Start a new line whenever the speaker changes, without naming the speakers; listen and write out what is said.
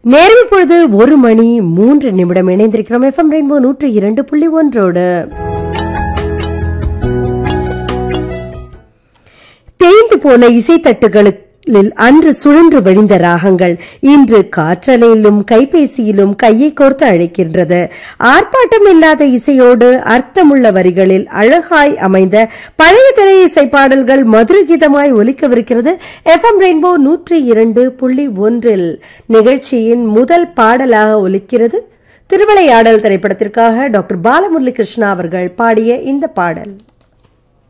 நேரம் இப்பொழுது ஒரு மணி மூன்று நிமிடம் இணைந்திருக்கிறோம் எஃப்எம் ரெயின்போ நூற்று இரண்டு புள்ளி ஒன்றோடு தேய்ந்து போன இசைத்தட்டுகளில் அன்று சுழன்று வழிந்த ராகங்கள் இன்று காற்றலையிலும் கைபேசியிலும் கையை கோர்த்து அழைக்கின்றது ஆர்ப்பாட்டம் இல்லாத இசையோடு அர்த்தமுள்ள வரிகளில் அழகாய் அமைந்த பழைய திரை இசை பாடல்கள் மதுரகீதமாய் ஒலிக்கவிருக்கிறது எஃப்எம் ரெயின்போ நூற்றி இரண்டு புள்ளி ஒன்றில் நிகழ்ச்சியின் முதல் பாடலாக ஒலிக்கிறது திருவிளையாடல் திரைப்படத்திற்காக டாக்டர் பாலமுரளி கிருஷ்ணா அவர்கள் பாடிய இந்த பாடல்